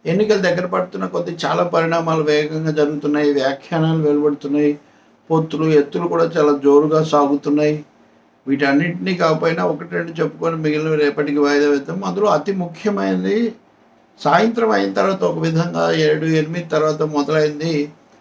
ఎన్నికలు దగ్గర పడుతున్న కొద్ది చాలా పరిణామాలు వేగంగా జరుగుతున్నాయి వ్యాఖ్యానాలు వెలువడుతున్నాయి పొత్తులు ఎత్తులు కూడా చాలా జోరుగా సాగుతున్నాయి వీటన్నింటినీ కాకపోయినా ఒకటి రెండు చెప్పుకొని మిగిలిన రేపటికి వాయిదా వేద్దాం అందులో అతి ముఖ్యమైనది సాయంత్రం అయిన తర్వాత ఒక విధంగా ఏడు ఎనిమిది తర్వాత మొదలైంది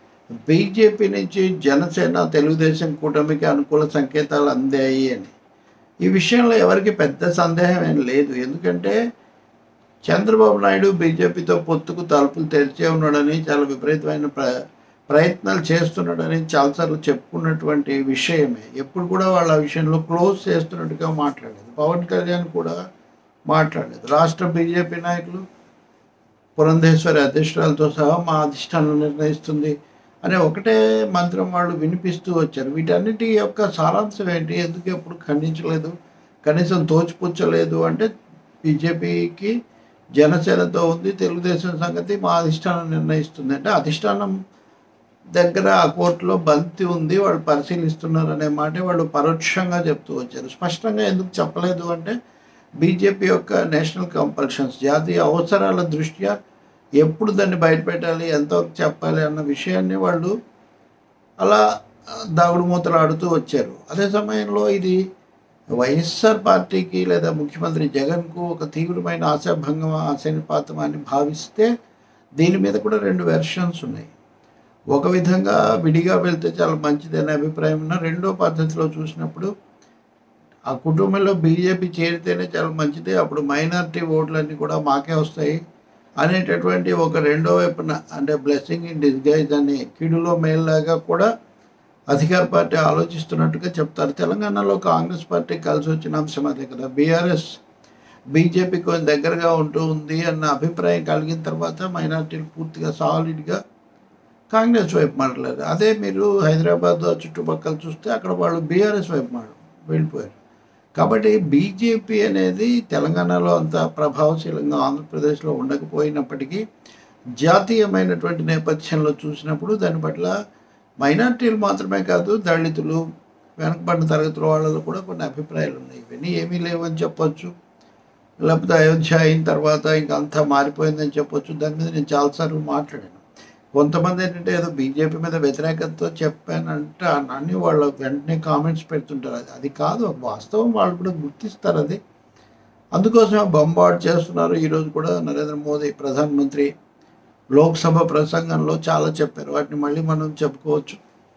బీజేపీ నుంచి జనసేన తెలుగుదేశం కూటమికి అనుకూల సంకేతాలు అందాయి అని ఈ విషయంలో ఎవరికి పెద్ద సందేహం ఏం లేదు ఎందుకంటే చంద్రబాబు నాయుడు బీజేపీతో పొత్తుకు తలుపులు తెరిచే ఉన్నాడని చాలా విపరీతమైన ప్ర ప్రయత్నాలు చేస్తున్నాడని చాలాసార్లు చెప్పుకున్నటువంటి విషయమే ఎప్పుడు కూడా వాళ్ళ ఆ విషయంలో క్లోజ్ చేస్తున్నట్టుగా మాట్లాడలేదు పవన్ కళ్యాణ్ కూడా మాట్లాడలేదు రాష్ట్ర బీజేపీ నాయకులు పురంధేశ్వరి అధ్యక్షురాలతో సహా మా అధిష్టానం నిర్ణయిస్తుంది అనే ఒకటే మంత్రం వాళ్ళు వినిపిస్తూ వచ్చారు వీటన్నిటి యొక్క సారాంశం ఏంటి ఎందుకు ఎప్పుడు ఖండించలేదు కనీసం తోచిపుచ్చలేదు అంటే బీజేపీకి జనసేనతో ఉంది తెలుగుదేశం సంగతి మా అధిష్టానం నిర్ణయిస్తుంది అంటే అధిష్టానం దగ్గర ఆ కోర్టులో బంతి ఉంది వాళ్ళు పరిశీలిస్తున్నారు అనే మాట వాళ్ళు పరోక్షంగా చెప్తూ వచ్చారు స్పష్టంగా ఎందుకు చెప్పలేదు అంటే బీజేపీ యొక్క నేషనల్ కంపల్షన్స్ జాతీయ అవసరాల దృష్ట్యా ఎప్పుడు దాన్ని బయటపెట్టాలి ఎంతవరకు చెప్పాలి అన్న విషయాన్ని వాళ్ళు అలా ఆ, దాగుడు మూతలు ఆడుతూ వచ్చారు అదే సమయంలో ఇది వైఎస్ఆర్ పార్టీకి లేదా ముఖ్యమంత్రి జగన్కు ఒక తీవ్రమైన ఆశాభంగం ఆశనిపాతం అని భావిస్తే దీని మీద కూడా రెండు వెర్షన్స్ ఉన్నాయి ఒక విధంగా విడిగా వెళ్తే చాలా మంచిది అనే అభిప్రాయం ఉన్న రెండో పద్ధతిలో చూసినప్పుడు ఆ కుటుంబంలో బీజేపీ చేరితేనే చాలా మంచిది అప్పుడు మైనారిటీ ఓట్లన్నీ కూడా మాకే వస్తాయి అనేటటువంటి ఒక రెండో వైపున అంటే బ్లెస్సింగ్ ఇన్ డిస్గైజ్ అని కిడులో మేల్లాగా కూడా అధికార పార్టీ ఆలోచిస్తున్నట్టుగా చెప్తారు తెలంగాణలో కాంగ్రెస్ పార్టీ కలిసి వచ్చిన అంశం అదే కదా బీఆర్ఎస్ బీజేపీ కొంచెం దగ్గరగా ఉంటూ ఉంది అన్న అభిప్రాయం కలిగిన తర్వాత మైనార్టీలు పూర్తిగా సాలిడ్గా కాంగ్రెస్ వైపు మాట్లాడారు అదే మీరు హైదరాబాద్ చుట్టుపక్కల చూస్తే అక్కడ వాళ్ళు బీఆర్ఎస్ వైపు మాట్లాడు వెళ్ళిపోయారు కాబట్టి బీజేపీ అనేది తెలంగాణలో అంత ప్రభావశీలంగా ఆంధ్రప్రదేశ్లో ఉండకపోయినప్పటికీ జాతీయమైనటువంటి నేపథ్యంలో చూసినప్పుడు దాని పట్ల మైనార్టీలు మాత్రమే కాదు దళితులు వెనకబడిన తరగతుల వాళ్ళలో కూడా కొన్ని అభిప్రాయాలు ఉన్నాయి ఇవన్నీ ఏమీ లేవని చెప్పొచ్చు లేకపోతే అయోధ్య అయిన తర్వాత ఇంకా అంతా మారిపోయిందని చెప్పొచ్చు దాని మీద నేను చాలాసార్లు మాట్లాడాను కొంతమంది ఏంటంటే ఏదో బీజేపీ మీద వ్యతిరేకతతో చెప్పానంటే అని వాళ్ళు వెంటనే కామెంట్స్ పెడుతుంటారు అది అది కాదు వాస్తవం వాళ్ళు కూడా గుర్తిస్తారు అది అందుకోసమే బొంబార్డ్ చేస్తున్నారు ఈరోజు కూడా నరేంద్ర మోదీ ప్రధానమంత్రి లోక్సభ ప్రసంగంలో చాలా చెప్పారు వాటిని మళ్ళీ మనం చెప్పుకోవచ్చు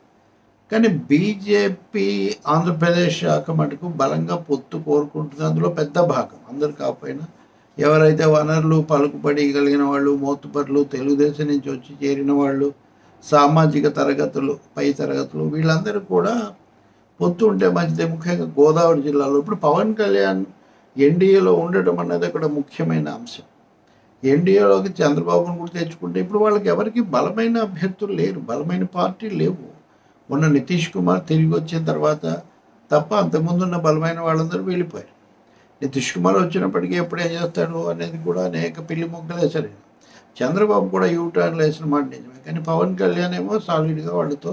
కానీ బీజేపీ ఆంధ్రప్రదేశ్ శాఖ మటుకు బలంగా పొత్తు కోరుకుంటుంది అందులో పెద్ద భాగం అందరు కాకపోయినా ఎవరైతే వనరులు పలుకుబడి కలిగిన వాళ్ళు మోతుపర్లు తెలుగుదేశం నుంచి వచ్చి చేరిన వాళ్ళు సామాజిక తరగతులు పై తరగతులు వీళ్ళందరూ కూడా పొత్తు ఉంటే మంచిది ముఖ్యంగా గోదావరి జిల్లాలో ఇప్పుడు పవన్ కళ్యాణ్ ఎన్డీఏలో ఉండటం అనేది అక్కడ ముఖ్యమైన అంశం ఎన్డీఏలోకి చంద్రబాబును కూడా తెచ్చుకుంటే ఇప్పుడు వాళ్ళకి ఎవరికి బలమైన అభ్యర్థులు లేరు బలమైన పార్టీలు లేవు మొన్న నితీష్ కుమార్ తిరిగి వచ్చిన తర్వాత తప్ప అంతకుముందు ఉన్న బలమైన వాళ్ళందరూ వెళ్ళిపోయారు నితీష్ కుమార్ వచ్చినప్పటికీ ఎప్పుడు ఏం చేస్తాడు అనేది కూడా అనేక పిల్లి మొగ్గలు వేశారు చంద్రబాబు కూడా యూ టర్న్లు వేసిన మాట నిజమే కానీ పవన్ కళ్యాణ్ ఏమో సాలిడ్గా వాళ్ళతో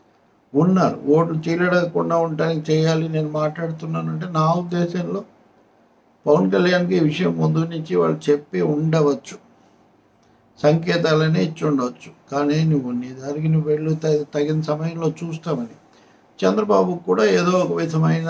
ఉన్నారు ఓట్లు చీలడకుండా ఉండడానికి చేయాలి నేను మాట్లాడుతున్నానంటే నా ఉద్దేశంలో పవన్ కళ్యాణ్కి ఈ విషయం ముందు నుంచి వాళ్ళు చెప్పి ఉండవచ్చు సంకేతాలనే ఇచ్చి ఉండవచ్చు కానీ నువ్వు నీ దారికి నువ్వు వెళ్ళు త- తగిన సమయంలో చూస్తామని చంద్రబాబు కూడా ఏదో ఒక విధమైన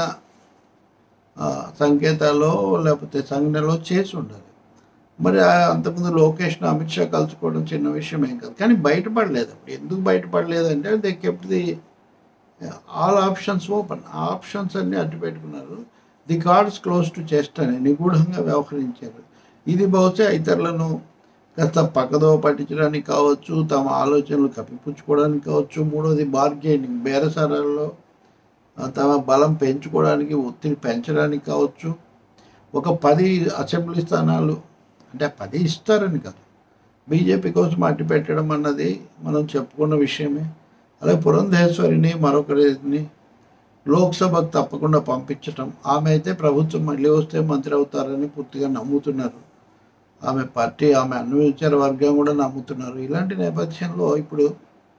ఆ, సంకేతాల్లో లేకపోతే సంజ్ఞలో చేసి ఉండాలి మరి ఆ అంతకుముందు లోకేష్ అమిత్ షా కలుసుకోవడం చిన్న విషయం ఏం కాదు కానీ బయటపడలేదు అప్పుడు ఎందుకు బయటపడలేదు అంటే they kept the all options open ఆ ఆప్షన్స్ అన్ని అడ్డు పెట్టుకున్నారు the cards close to chest అని నిగూఢంగా వ్యవహరించారు ఇది బహుశా ఇతరులను కాస్త పక్కదో పట్టించడానికి కావచ్చు తమ ఆలోచనలు కప్పిపుచ్చుకోవడానికి కావచ్చు మూడోది బార్గెనింగ్ బేరసారాల్లో ఆ, తమ బలం పెంచుకోవడానికి ఒత్తిడి పెంచడానికి కావచ్చు ఒక పది అసెంబ్లీ స్థానాలు అంటే పది ఇస్తారని కాదు బీజేపీ కోసం అట్టి పెట్టడం అన్నది మనం చెప్పుకున్న విషయమే అలాగే పురంధేశ్వరిని మరొకరిని లోక్సభకు తప్పకుండా పంపించటం ఆమె అయితే ప్రభుత్వం మళ్ళీ వస్తే మంత్రి అవుతారని పూర్తిగా నమ్ముతున్నారు ఆమె పార్టీ ఆమె అనుచర వర్గం కూడా నమ్ముతున్నారు ఇలాంటి నేపథ్యంలో ఇప్పుడు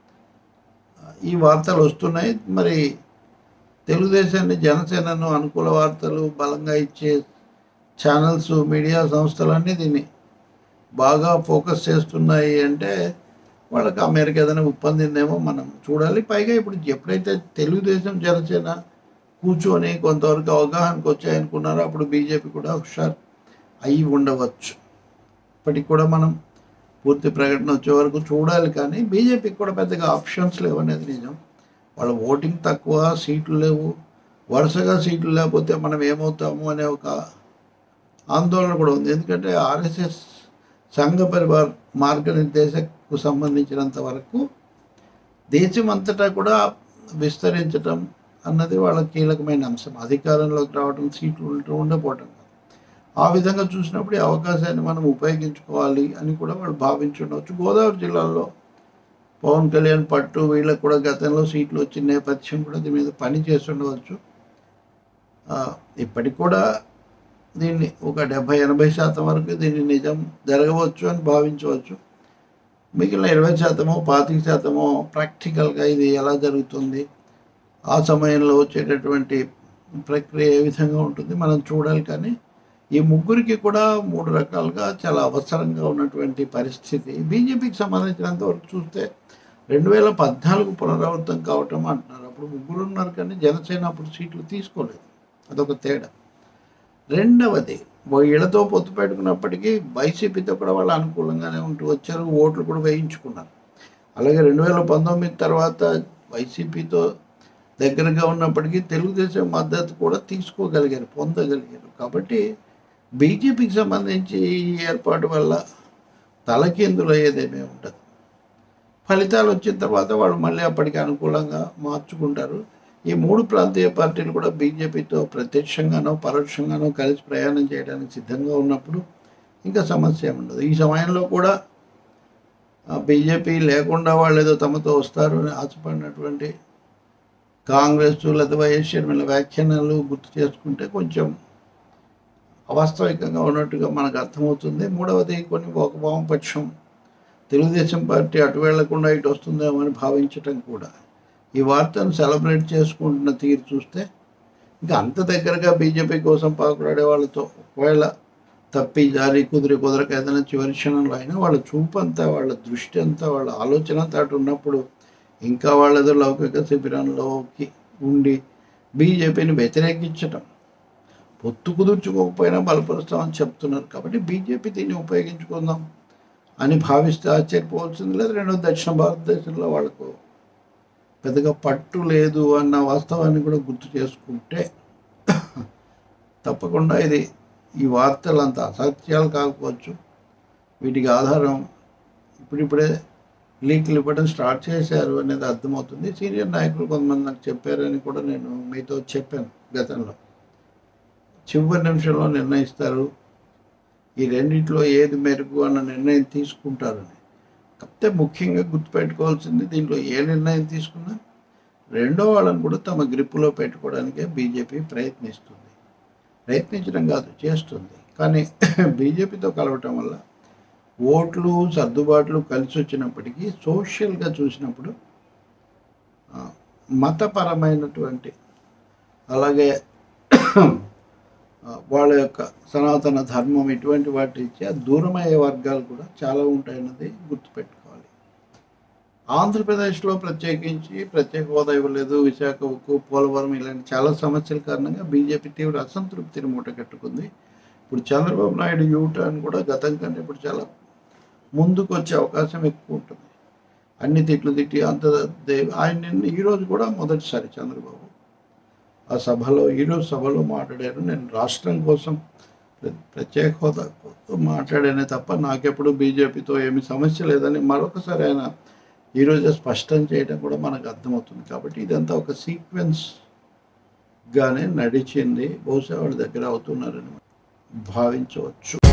ఆ, ఈ వార్తలు వస్తున్నాయి మరి తెలుగుదేశాన్ని జనసేనను అనుకూల వార్తలు బలంగా ఇచ్చే ఛానల్స్ మీడియా సంస్థలన్నీ దీన్ని బాగా ఫోకస్ చేస్తున్నాయి అంటే వాళ్ళకి అమెరికా ఏదైనా ఉప్పందిందేమో మనం చూడాలి పైగా ఇప్పుడు ఎప్పుడైతే తెలుగుదేశం జనసేన కూర్చొని కొంతవరకు అవగాహనకు వచ్చాయనుకున్నారో అప్పుడు బీజేపీ కూడా హుషారు అయి ఉండవచ్చు ఇప్పటికి కూడా మనం పూర్తి ప్రకటన వచ్చే వరకు చూడాలి కానీ బీజేపీకి కూడా పెద్దగా ఆప్షన్స్ లేవు అనేది నిజం వాళ్ళ ఓటింగ్ తక్కువ సీట్లు లేవు వరుసగా సీట్లు లేకపోతే మనం ఏమవుతాము అనే ఒక ఆందోళన కూడా ఉంది ఎందుకంటే ఆర్ఎస్ఎస్ సంఘ పరివార్ మార్గనిర్దేశకు సంబంధించినంత వరకు దేశం అంతటా కూడా విస్తరించటం అన్నది వాళ్ళ కీలకమైన అంశం అధికారంలోకి రావడం సీట్లు ఉంటూ ఉండకపోవటం ఆ విధంగా చూసినప్పుడు ఈ అవకాశాన్ని మనం ఉపయోగించుకోవాలి అని కూడా వాళ్ళు భావించుండవచ్చు గోదావరి జిల్లాలో పవన్ కళ్యాణ్ పట్టు వీళ్ళకు కూడా గతంలో సీట్లు వచ్చిన నేపథ్యం కూడా దీని మీద పని చేస్తుండవచ్చు ఆ, ఇప్పటికి కూడా దీన్ని ఒక డెబ్భై ఎనభై శాతం వరకు దీన్ని నిజం జరగవచ్చు అని భావించవచ్చు మిగిలిన ఇరవై శాతమో పాతిక శాతమో ప్రాక్టికల్గా ఇది ఎలా జరుగుతుంది ఆ సమయంలో వచ్చేటటువంటి ప్రక్రియ ఏ విధంగా ఉంటుంది మనం చూడాలి కానీ ఈ ముగ్గురికి కూడా మూడు రకాలుగా చాలా అవసరంగా ఉన్నటువంటి పరిస్థితి బీజేపీకి సంబంధించినంత వరకు చూస్తే రెండు వేల పద్నాలుగు పునరావృతం కావటం అంటున్నారు అప్పుడు ముగ్గురు ఉన్నారు కానీ జనసేన అప్పుడు సీట్లు తీసుకోలేదు అదొక తేడా రెండవది వీళ్ళతో పొత్తు పెట్టుకున్నప్పటికీ వైసీపీతో కూడా వాళ్ళు అనుకూలంగానే ఉంటూ వచ్చారు ఓట్లు కూడా వేయించుకున్నారు అలాగే రెండు వేల పంతొమ్మిది తర్వాత వైసీపీతో దగ్గరగా ఉన్నప్పటికీ తెలుగుదేశం మద్దతు కూడా తీసుకోగలిగారు పొందగలిగారు కాబట్టి బీజేపీకి సంబంధించి ఈ ఏర్పాటు వల్ల తలకిందులు అయ్యేదేమీ ఉండదు ఫలితాలు వచ్చిన తర్వాత వాళ్ళు మళ్ళీ అప్పటికి అనుకూలంగా మార్చుకుంటారు ఈ మూడు ప్రాంతీయ పార్టీలు కూడా బీజేపీతో ప్రత్యక్షంగానో పరోక్షంగానో కలిసి ప్రయాణం చేయడానికి సిద్ధంగా ఉన్నప్పుడు ఇంకా సమస్య ఏమి ఉండదు ఈ సమయంలో కూడా బీజేపీ లేకుండా వాళ్ళు ఏదో తమతో వస్తారు అని ఆశపడినటువంటి కాంగ్రెస్ లేదా వైఎస్ షర్మిల వ్యాఖ్యానాలు గుర్తు చేసుకుంటే కొంచెం అవాస్తవికంగా ఉన్నట్టుగా మనకు అర్థమవుతుంది మూడవది కొన్ని ఒక వామపక్షం తెలుగుదేశం పార్టీ అటు వెళ్లకుండా ఇటు వస్తుందేమో అని భావించటం కూడా ఈ వార్తను సెలబ్రేట్ చేసుకుంటున్న తీరు చూస్తే ఇంకా అంత దగ్గరగా బీజేపీ కోసం పాకులాడే వాళ్ళతో ఒకవేళ తప్పి జారి కుదిరి కుదరక ఏదైనా చివరి క్షణంలో అయినా వాళ్ళ చూపు అంతా వాళ్ళ దృష్టి అంతా వాళ్ళ ఆలోచన అంతా అటు ఉన్నప్పుడు ఇంకా వాళ్ళేదో లౌకిక శిబిరంలోకి ఉండి బీజేపీని వ్యతిరేకించటం పొత్తు కుదుర్చుకోకపోయినా బలపరుస్తామని చెప్తున్నారు కాబట్టి బీజేపీ దీన్ని ఉపయోగించుకుందాం అని భావిస్తే ఆశ్చర్యపోవాల్సింది లేదు రెండో దక్షిణ భారతదేశంలో వాళ్ళకు పెద్దగా పట్టు లేదు అన్న వాస్తవాన్ని కూడా గుర్తు చేసుకుంటే తప్పకుండా ఇది ఈ వార్తలు అంత అసత్యాలు కాకపోవచ్చు వీటికి ఆధారం ఇప్పుడిప్పుడే లీక్లు ఇవ్వడం స్టార్ట్ చేశారు అనేది అర్థమవుతుంది సీనియర్ నాయకులు కొంతమంది నాకు చెప్పారని కూడా నేను మీతో చెప్పాను గతంలో చివరి నిమిషంలో నిర్ణయిస్తారు ఈ రెండిట్లో ఏది మెరుగు అన్న నిర్ణయం తీసుకుంటారని కాకపోతే ముఖ్యంగా గుర్తుపెట్టుకోవాల్సింది దీంట్లో ఏ నిర్ణయం తీసుకున్నా రెండో వాళ్ళని కూడా తమ గ్రిప్పులో పెట్టుకోవడానికే బీజేపీ ప్రయత్నిస్తుంది ప్రయత్నించడం కాదు చేస్తుంది కానీ బీజేపీతో కలవటం వల్ల ఓట్లు సర్దుబాట్లు కలిసి వచ్చినప్పటికీ సోషల్గా చూసినప్పుడు ఆ, మతపరమైనటువంటి అలాగే ఆ, వాళ్ళ యొక్క సనాతన ధర్మం ఇటువంటి వాటి ఇచ్చే దూరమయ్యే వర్గాలు కూడా చాలా ఉంటాయన్నది గుర్తుపెట్టుకోవాలి ఆంధ్రప్రదేశ్లో ప్రత్యేకించి ప్రత్యేక హోదా ఇవ్వలేదు విశాఖ ఉక్కు పోలవరం ఇలాంటి చాలా సమస్యల కారణంగా బీజేపీ తీవ్ర అసంతృప్తిని మూటగట్టుకుంది ఇప్పుడు చంద్రబాబు నాయుడు యూ టర్న్ కూడా గతం కంటే ఇప్పుడు చాలా ముందుకు వచ్చే అవకాశం ఎక్కువ ఉంటుంది అన్ని తిట్లు తిట్టి అంత దే- ఆయన నిన్న ఈరోజు కూడా మొదటిసారి చంద్రబాబు ఆ సభలో ఈరోజు సభలో మాట్లాడారు నేను రాష్ట్రం కోసం ప్ర- ప్రత్యేక హోదా కోసం మాట్లాడానే తప్ప నాకెప్పుడు బీజేపీతో ఏమి సమస్య లేదని మరొకసారి ఆయన ఈరోజే స్పష్టం చేయడం కూడా మనకు అర్థమవుతుంది కాబట్టి ఇదంతా ఒక సీక్వెన్స్ గానే నడిచింది బహుశా వాళ్ళ దగ్గర అవుతున్నారని భావించవచ్చు